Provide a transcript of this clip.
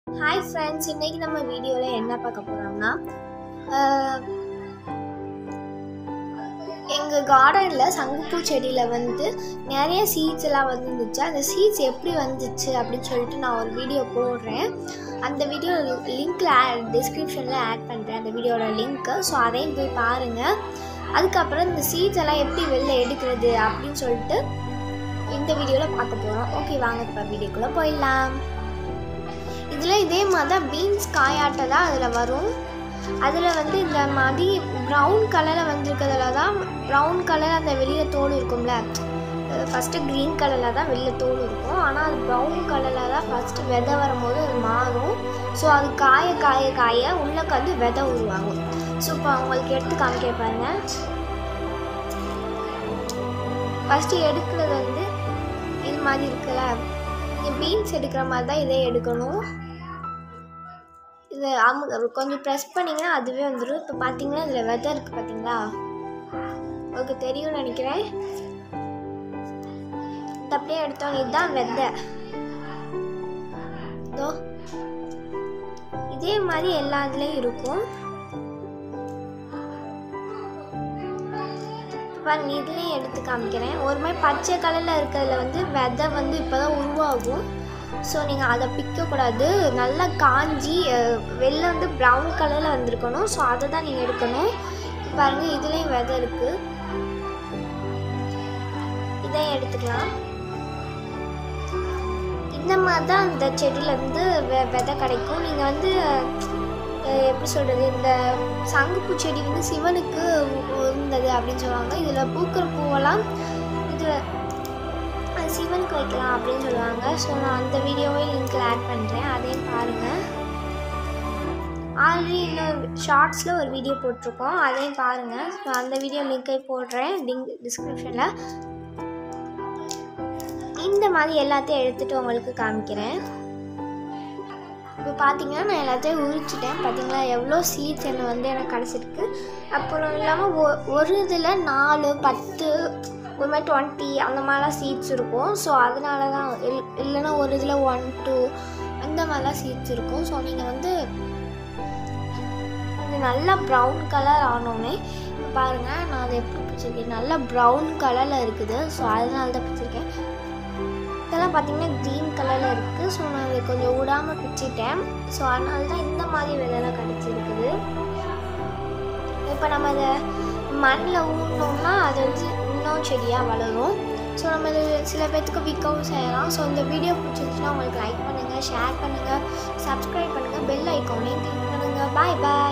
hi friends இன்னைக்கு நம்ம வீடியோவில் என்ன பார்க்க போகிறோம்னா எங்கள் கார்டனில் சங்குப்பூ செடியில் வந்து நிறைய சீட்ஸ் எல்லாம் வந்துருந்துச்சு அந்த சீட்ஸ் எப்படி வந்துச்சு அப்படின்னு சொல்லிட்டு நான் ஒரு வீடியோ போடுறேன் அந்த வீடியோ லிங்க்கில் ஆட் டிஸ்கிரிப்ஷனில் ஆட் பண்ணுறேன் அந்த வீடியோட லிங்க்கு ஸோ அதையும் போய் பாருங்கள் அதுக்கப்புறம் இந்த சீட்ஸ் எல்லாம் எப்படி வெளில எடுக்கிறது அப்படின்னு சொல்லிட்டு இந்த வீடியோவில் பார்க்க போகிறோம் ஓகே வாங்க இப்போ வீடியோக்குள்ளே போயிடலாம் இதில் இதே மாதிரி தான் பீன்ஸ் காயாட்டை தான் அதில் வரும் அதில் வந்து இந்த மாதிரி ப்ரௌன் கலரில் வந்திருக்கிறதுல தான் ப்ரௌன் கலர் அந்த வெளியில் தோல் இருக்கும்ல ஃபஸ்ட்டு க்ரீன் கலரில் தான் வெளியில் தோல் இருக்கும் ஆனால் அது ப்ரௌன் கலரில் தான் ஃபஸ்ட்டு விதை வரும்போது அது மாறும் ஸோ அது காய காய காய உள்ளக்கு வந்து விதை உருவாகும் ஸோ இப்போ அவங்களுக்கு எடுத்து காமிக்க பாருங்க ஃபஸ்ட்டு எடுக்கிறது வந்து இது மாதிரி இருக்குல்ல நீங்கள் பீன்ஸ் எடுக்கிற மாதிரி தான் இதே எடுக்கணும் இதை அமு கொஞ்சம் ப்ரெஸ் பண்ணிங்கன்னா அதுவே வந்துடும் இப்போ பார்த்தீங்கன்னா இதில் விதை இருக்குது பார்த்தீங்களா உங்களுக்கு தெரியும்னு நினைக்கிறேன் இது அப்படியே எடுத்தோம் இதுதான் விதை இதோ இதே மாதிரி எல்லா இதுலேயும் இருக்கும் பாருங்க இதுலேயும் எடுத்து காமிக்கிறேன் ஒரு மாதிரி பச்சை கலரில் இருக்கிறதுல வந்து விதை வந்து இப்போ தான் உருவாகும் ஸோ நீங்கள் அதை பிக்கக்கூடாது நல்லா காஞ்சி வெளில வந்து ப்ரௌன் கலரில் வந்திருக்கணும் ஸோ அதை தான் நீங்கள் எடுக்கணும் பாருங்கள் இதுலேயும் விதை இருக்குது இதையும் எடுத்துக்கலாம் இந்த மாதிரி தான் இந்த செடியிலேருந்து வெ விதை கிடைக்கும் நீங்கள் வந்து எப்படி சொல்கிறது இந்த சங்குப்பூ செடி வந்து சிவனுக்கு இருந்தது அப்படின்னு சொல்லுவாங்க இதில் பூக்கிற பூவெல்லாம் இதில் சிவனுக்கு வைக்கலாம் அப்படின்னு சொல்லுவாங்க ஸோ நான் அந்த வீடியோவை லிங்க்கில் ஆட் பண்ணுறேன் அதையும் பாருங்கள் ஆல்ரெடி இன்னொரு ஷார்ட்ஸில் ஒரு வீடியோ போட்டிருக்கோம் அதையும் பாருங்கள் ஸோ அந்த வீடியோ லிங்கை போடுறேன் லிங்க் டிஸ்கிரிப்ஷனில் இந்த மாதிரி எல்லாத்தையும் எடுத்துகிட்டு உங்களுக்கு காமிக்கிறேன் இப்போ பார்த்தீங்கன்னா நான் எல்லாத்தையும் உரிச்சிட்டேன் பார்த்தீங்களா எவ்வளோ சீட்ஸ் என்ன வந்து எனக்கு கிடச்சிருக்கு அப்புறம் இல்லாமல் ஒ ஒரு இதில் நாலு பத்து ஒரு மாதிரி டுவெண்ட்டி அந்த மாதிரிலாம் சீட்ஸ் இருக்கும் ஸோ அதனால தான் இல் இல்லைன்னா ஒரு இதில் ஒன் டூ அந்த மாதிரிலாம் சீட்ஸ் இருக்கும் ஸோ நீங்கள் வந்து இது நல்லா ப்ரௌன் கலர் ஆனோடனே பாருங்கள் நான் அதை எப்படி பிடிச்சிருக்கேன் நல்லா ப்ரௌன் கலரில் இருக்குது ஸோ அதனால தான் பிடிச்சிருக்கேன் இதெல்லாம் பார்த்தீங்கன்னா க்ரீன் கலரில் இருக்குது ஸோ நான் அதை கொஞ்சம் விடாமல் பிச்சிட்டேன் ஸோ அதனால தான் இந்த மாதிரி விதைலாம் கிடச்சிருக்குது இப்போ நம்ம அதை மண்ணில் ஊனோம்னா அது வந்து இன்னும் செடியாக வளரும் ஸோ நம்ம இது சில பேர்த்துக்கு விற்கவும் செய்யலாம் ஸோ இந்த வீடியோ பிடிச்சிருந்துச்சுன்னா உங்களுக்கு லைக் பண்ணுங்கள் ஷேர் பண்ணுங்கள் சப்ஸ்கிரைப் பண்ணுங்கள் பெல் ஐக்கானையும் கிளிக் பண்ணுங்கள் பாய் பாய்